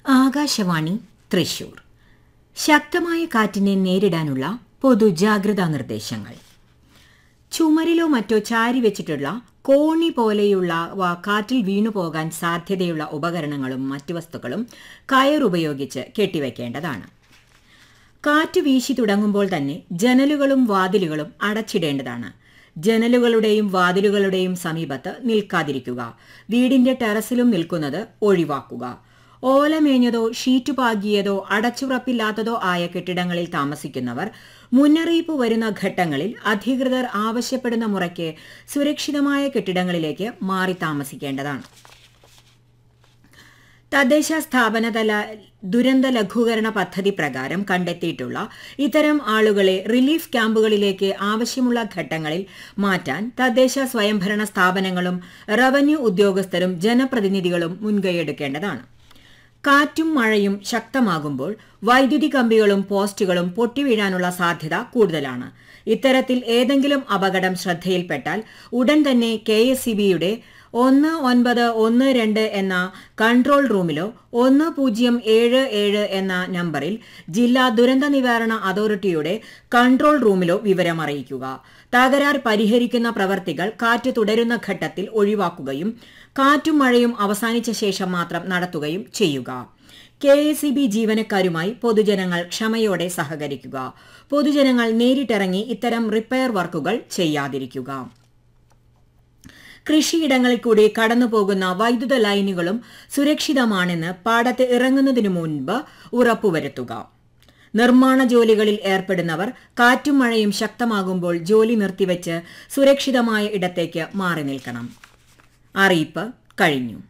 ആകാശവാണി തൃശൂർ ശക്തമായ കാറ്റിനെ നേരിടാനുള്ള പൊതുജാഗ്രതാ നിർദ്ദേശങ്ങൾ ചുമരിലോ മറ്റോ ചാരി വെച്ചിട്ടുള്ള കോണി പോലെയുള്ള വ- കാറ്റിൽ വീണുപോകാൻ സാധ്യതയുള്ള ഉപകരണങ്ങളും മറ്റു വസ്തുക്കളും കയറുപയോഗിച്ച് കെട്ടിവെക്കേണ്ടതാണ് കാറ്റ് വീശി തുടങ്ങുമ്പോൾ തന്നെ ജനലുകളും വാതിലുകളും അടച്ചിടേണ്ടതാണ് ജനലുകളുടെയും വാതിലുകളുടെയും സമീപത്ത് നിൽക്കാതിരിക്കുക വീടിന്റെ ടെറസിലും നിൽക്കുന്നത് ഒഴിവാക്കുക ഓലമേഞ്ഞതോ ഷീറ്റ് പാകിയതോ അടച്ചുറപ്പില്ലാത്തതോ ആയ കെട്ടിടങ്ങളിൽ താമസിക്കുന്നവർ മുന്നറിയിപ്പ് വരുന്ന ഘട്ടങ്ങളിൽ അധികൃതർ ആവശ്യപ്പെടുന്ന മുറയ്ക്ക് സുരക്ഷിതമായ കെട്ടിടങ്ങളിലേക്ക് മാറി താമസിക്കേണ്ടതാണ് തദ്ദേശ സ്ഥാപനതല ദുരന്ത ലഘൂകരണ പദ്ധതി പ്രകാരം കണ്ടെത്തിയിട്ടുള്ള ഇത്തരം ആളുകളെ റിലീഫ് ക്യാമ്പുകളിലേക്ക് ആവശ്യമുള്ള ഘട്ടങ്ങളിൽ മാറ്റാൻ തദ്ദേശ സ്വയംഭരണ സ്ഥാപനങ്ങളും റവന്യൂ ഉദ്യോഗസ്ഥരും ജനപ്രതിനിധികളും മുൻകൈയെടുക്കേണ്ടതാണ് കാറ്റും മഴയും ശക്തമാകുമ്പോൾ വൈദ്യുതി കമ്പികളും പോസ്റ്റുകളും പൊട്ടിവീഴാനുള്ള സാധ്യത കൂടുതലാണ് ഇത്തരത്തിൽ ഏതെങ്കിലും അപകടം ശ്രദ്ധയിൽപ്പെട്ടാൽ ഉടൻ തന്നെ കെ എസ് സി ബിയുടെ ഒന്ന് ഒൻപത് ഒന്ന് രണ്ട് എന്ന കൺട്രോൾ റൂമിലോ ഒന്ന് പൂജ്യം ഏഴ് ഏഴ് എന്ന നമ്പറിൽ ജില്ലാ ദുരന്ത നിവാരണ അതോറിറ്റിയുടെ കൺട്രോൾ റൂമിലോ വിവരം അറിയിക്കുക തകരാർ പരിഹരിക്കുന്ന പ്രവർത്തികൾ കാറ്റ് തുടരുന്ന ഘട്ടത്തിൽ ഒഴിവാക്കുകയും കാറ്റും മഴയും അവസാനിച്ച ശേഷം മാത്രം നടത്തുകയും ചെയ്യുക കെ എസ് ഇ ബി ജീവനക്കാരുമായി പൊതുജനങ്ങൾ ക്ഷമയോടെ സഹകരിക്കുക പൊതുജനങ്ങൾ നേരിട്ടിറങ്ങി ഇത്തരം റിപ്പയർ വർക്കുകൾ ചെയ്യാതിരിക്കുക കൃഷിയിടങ്ങളിൽ കൂടി കടന്നുപോകുന്ന വൈദ്യുത ലൈനുകളും സുരക്ഷിതമാണെന്ന് പാടത്ത് ഇറങ്ങുന്നതിനു മുൻപ് ഉറപ്പുവരുത്തുക നിർമ്മാണ ജോലികളിൽ ഏർപ്പെടുന്നവർ കാറ്റും മഴയും ശക്തമാകുമ്പോൾ ജോലി നിർത്തിവെച്ച് സുരക്ഷിതമായ ഇടത്തേക്ക് മാറി നിൽക്കണം അറിയിപ്പ് കഴിഞ്ഞു